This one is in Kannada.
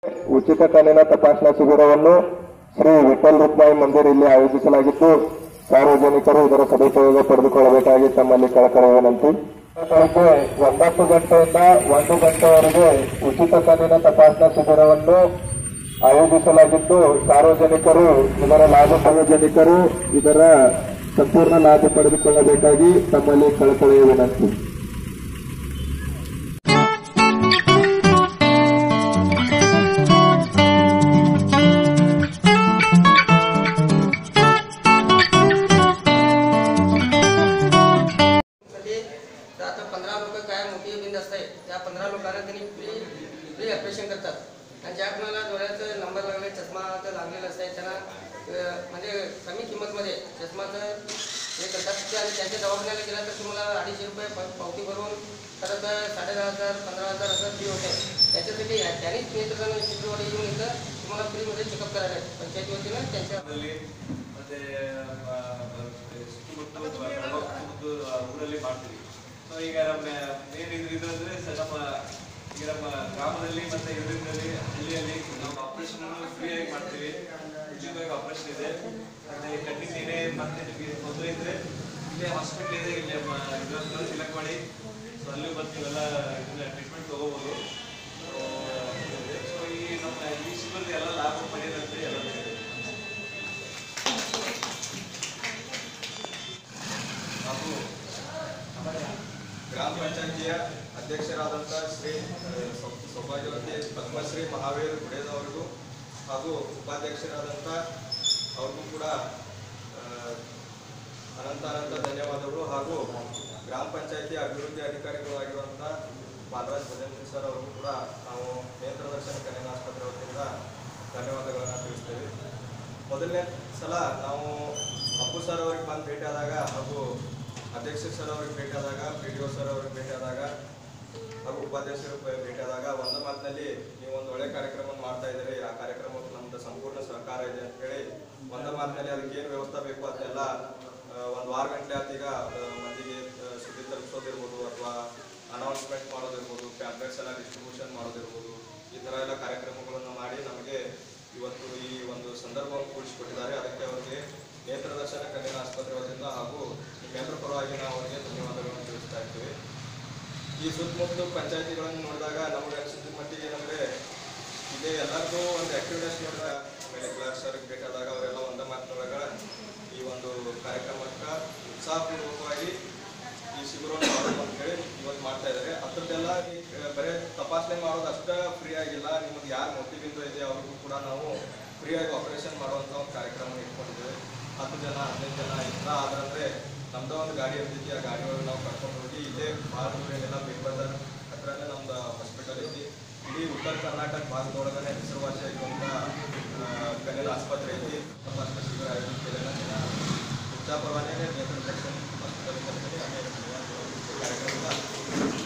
ಉಚಿತ ಕಣ್ಣಿನ ತಪಾಸಣಾ ಶಿಬಿರವನ್ನು ಶ್ರೀ ವಿಠಲ್ ರುಕ್ಮಾಯಿ ಮಂದಿರ್ ಇಲ್ಲಿ ಆಯೋಜಿಸಲಾಗಿದ್ದು ಸಾರ್ವಜನಿಕರು ಇದರ ಸದುಪಯೋಗ ಪಡೆದುಕೊಳ್ಳಬೇಕಾಗಿ ತಮ್ಮಲ್ಲಿ ಕಳಕಳಿ ವಿನಂತಿ ಬೆಳಗ್ಗೆ ಒಂಬತ್ತು ಗಂಟೆಯಿಂದ ಒಂದು ಗಂಟೆವರೆಗೆ ಉಚಿತ ಕಣ್ಣಿನ ತಪಾಸಣಾ ಶಿಬಿರವನ್ನು ಆಯೋಜಿಸಲಾಗಿದ್ದು ಸಾರ್ವಜನಿಕರು ಇದರ ಲಾಭ ಸಾರ್ವಜನಿಕರು ಇದರ ಸಂಪೂರ್ಣ ಲಾಭ ಪಡೆದುಕೊಳ್ಳಬೇಕಾಗಿ ತಮ್ಮಲ್ಲಿ ಕಳಕಳಿಯ ವಿನಂತಿ साठी आता पंधरा लोक काय मोठी बिंद असते त्या पंधरा लोकांना त्यांनी फ्री फ्री ऑपरेशन करतात आणि ज्या कोणाला डोळ्याचं नंबर लागले चष्मा तर लागलेला असते त्यांना अं, म्हणजे कमी किंमतमध्ये चष्माचं हे करतात ते आणि त्यांच्या दवाखान्याला गेला तर तुम्हाला अडीचशे रुपये प- पावती भरून परत साडे दहा हजार पंधरा हजार असं फी होते त्याच्यासाठी या- त्यांनीच नेत्रदान शिबिरवाडी येऊन इथं तुम्हाला फ्रीमध्ये चेकअप करायला आहे. पंचायती वतीनं त्यांच्या ಊರಲ್ಲಿ ಮತ್ತೆ ಆ, ಸುತ್ತಮುತ್ತ ಬೆಳಗಾವಿ ಸುತ್ತಮುತ್ತ ಊರಲ್ಲಿ ಮಾಡ್ತೀವಿ ಸೊ ಈಗ ನಮ್ಮ ಮೇನ್ ಇದು ಇದು ಅಂದ್ರೆ ಸ- ನಮ್ಮ ಈಗ ನಮ್ಮ ಗ್ರಾಮದಲ್ಲಿ ಮತ್ತೆ ಇದರಲ್ಲಿ ಹಳ್ಳಿಯಲ್ಲಿ ನಾವು ಆಪರೇಷನ್ ಫ್ರೀಯಾಗಿ ಮಾಡ್ತೀವಿ ಉಚಿತವಾಗಿ ಆಪರೇಷನ್ ಇದೆ ಮತ್ತೆ ಕಣ್ಣಿಗೆ ಏನೇ ಮತ್ತೆ ನಿಮಗೆ ತೊಂದರೆ ಇದ್ರೆ ಇಲ್ಲೇ ಹಾಸ್ಪಿಟ್ಲ್ ಇದೆ ಇಲ್ಲಿ ನಮ್ಮ ಇದರಲ್ಲಿ ಸಿಲೆಕ್ಟ್ ಮಾಡಿ ಸೊ ಅಲ್ಲಿ ಬಂದು ನೀವೆಲ್ಲ ಇದನ್ನ ಟ್ರೀಟ್ಮೆಂಟ್ ತಗೋಬೋದು ಸೊ ಈ ನಮ್ಮ ಈ ಶಿಬಿರದ ಎಲ್ಲ ಲಾಭ ಪಡೆಯೋದಂತೆ ಎಲ್ಲ ಹಾಗೂ ಗ್ರಾಮ ಪಂಚಾಯತಿಯ ಅಧ್ಯಕ್ಷರಾದಂಥ ಶ್ರೀ ಆ, ಸೌ- ಸೌಭಾಗ್ಯವತಿ ಪದ್ಮಶ್ರೀ ಮಹಾವೀರ್ ಗುಡೇದ್ ಅವರಿಗೂ ಹಾಗೂ ಉಪಾಧ್ಯಕ್ಷರಾದಂಥ ಅವ್ರಿಗೂ ಕೂಡ ಆ, ಅನಂತ ಅನಂತ ಧನ್ಯವಾದಗಳು ಹಾಗೂ ಗ್ರಾಮ ಪಂಚಾಯತಿ ಅಭಿವೃದ್ಧಿ ಅಧಿಕಾರಿಗಳು ಆಗಿರುವಂಥ ಬಾಲರಾಜ್ ಭಜನ್ ಸರ್ ಅವ್ರಿಗೂ ಕೂಡ ನಾವು ನೇತ್ರದರ್ಶನ ಕಣ್ಣಿನ ಆಸ್ಪತ್ರೆ ವತಿಯಿಂದ ಧನ್ಯವಾದಗಳನ್ನು ತಿಳಿಸ್ತೇವೆ ಮೊದಲನೇ ಸಲ ನಾವು ಅಪ್ಪು ಸರ್ ಅವ್ರಿಗೆ ಬಂದು ಭೇಟಿಯಾದಾಗ ಹಾಗೂ ಅಧ್ಯಕ್ಷ ಸರ್ ಅವ್ರಿಗೆ ಭೇಟಿಯಾದಾಗ ಪಿ ಡಿ ಒ ಸರ್ ಅವ್ರಿಗೆ ಭೇಟಿಯಾದಾಗ ಹಾಗೂ ಉಪಾಧ್ಯಕ್ಷರು ಭೇ- ಭೇಟಿಯಾದಾಗ ಒಂದು ಮಾತಿನಲ್ಲಿ ನೀವು ಒಂದು ಒಳ್ಳೆ ಕಾರ್ಯಕ್ರಮ ಮಾಡ್ತಾ ಇದ್ದೀರಿ ಆ ಕಾರ್ಯಕ್ರಮಕ್ಕೆ ನಮ್ದು ಸಂಪೂರ್ಣ ಸಹಕಾರ ಇದೆ ಅಂತ ಹೇಳಿ ಒಂದು ಮಾತಿನಲ್ಲಿ ಅದಕ್ಕೆ ಏನು ವ್ಯವಸ್ಥೆ ಬೇಕು ಅದನ್ನೆಲ್ಲ ಆ, ಒಂದು ವಾರ ಗಂಟೆ ಆತ ಈಗ ಆ, ಮಂದಿಗೆ ಆ, ಸುದ್ದಿ ತಲುಪಿಸೋದಿರ್ಬೋದು ಅಥವಾ ಅನೌನ್ಸ್ಮೆಂಟ್ ಮಾಡೋದಿರ್ಬೋದು ಪ್ಯಾಂಪ್ಲೆಟ್ಸ್ ಎಲ್ಲ ಡಿಸ್ಟ್ರಿಬ್ಯೂಷನ್ ಮಾಡೋದಿರ್ಬೋದು ಈ ಥರ ಎಲ್ಲ ಕಾರ್ಯಕ್ರಮಗಳನ್ನು ಮಾಡಿ ನಮಗೆ ಇವತ್ತು ಈ ಒಂದು ಸಂದರ್ಭವನ್ನು ಕೂಡಿಸಿಕೊಟ್ಟಿದ್ದಾರೆ ಅದಕ್ಕೆ ಅವರಿಗೆ ನೇತ್ರದರ್ಶನ ಕಣ್ಣಿನ ಆಸ್ಪತ್ರೆ ವತಿಯಿಂದ ಹಾಗೂ ನಿಮ್ಮೆಲ್ಲರ ಪರವಾಗಿ ನಾವು ಅವರಿಗೆ ಧನ್ಯವಾದಗಳನ್ನು ತಿಳಿಸ್ತಾ ಇರ್ತೀವಿ ಈ ಸುತ್ತಮುತ್ತಲು ಪಂಚಾಯತಿಗಳನ್ನು ನೋಡಿದಾಗ ನಮಗೆ ಅನಿಸಿದ ಮಟ್ಟಿಗೆ ಏನಂದ್ರೆ ಇದೇ ಎಲ್ಲರಿಗೂ ಒಂದು ಆಕ್ಟಿವ್ನೆಸ್ ನೋಡಿದಾಗ ಆಮೇಲೆ ಕ್ಲಾಸ್ ಸರ್ಗೆ ಬೇಕಾದಾಗ ಅವರೆಲ್ಲ ಒಂದೇ ಮಾತಿನೊಳಗ ಈ ಒಂದು ಕಾರ್ಯಕ್ರಮಕ್ಕೆ ಉತ್ಸಾಹಪೂರ್ವಕವಾಗಿ ಈ ಶಿಬಿರವನ್ನು ಮಾಡೋದು ಅಂತ ಹೇಳಿ ಇವತ್ತು ಮಾಡ್ತಾ ಇದ್ದಾರೆ ಅದ್ರದ್ದೆಲ್ಲ ಈ, ಆ, ಬರೀ ತಪಾಸಣೆ ಮಾಡೋದು ಅಷ್ಟೇ ಫ್ರೀ ಆಗಿಲ್ಲ ನಿಮಗೆ ಯಾರು ಮೊಟ್ಟಿಬಿಂದು ಇದೆ ಅವ್ರಿಗೂ ಕೂಡ ನಾವು ಫ್ರೀಯಾಗಿ ಆಪರೇಷನ್ ಮಾಡುವಂಥ ಒಂದು ಕಾರ್ಯಕ್ರಮ ಇಟ್ಕೊಂಡಿದ್ದೇವೆ ಹತ್ತು ಜನ ಹದಿನೈದು ಜನ ಇಷ್ಟ ಆದ್ರಂದ್ರೆ ನಮ್ದ ಒಂದು ಗಾಡಿ ಇರ್ತೈತಿ ಆ ಗಾಡಿ ಒಳಗೆ ನಾವು ಕರ್ಕೊಂಡು ಹೋಗಿ ಇಲ್ಲೇ ಭಾಳ ದೂರ ಏನಿಲ್ಲ ಬೇಬಂದರ್ ಹತ್ರನೇ ನಮ್ದು ಹಾಸ್ಪಿಟಲ್ ಐತಿ ಇಡೀ ಉತ್ತರ ಕರ್ನಾಟಕ ಭಾಗದೊಳಗನೆ ಹೆಸರುವಾಸಿಯಾಗಿರುವಂಥ ಕಣ್ಣಿನ ಆಸ್ಪತ್ರೆ ಐತಿ ತಪಾಸಣೆ ಶಿಬಿರ ಆಯೋಜಿಸಿದೆ ಉಚ್ಚಾಪರವಾನೇ ನೇತ್ರ ದರ್ಶನ್ ಹಾಸ್ಪಿಟಲ್ ಕಾರ್ಯಕ್ರಮದ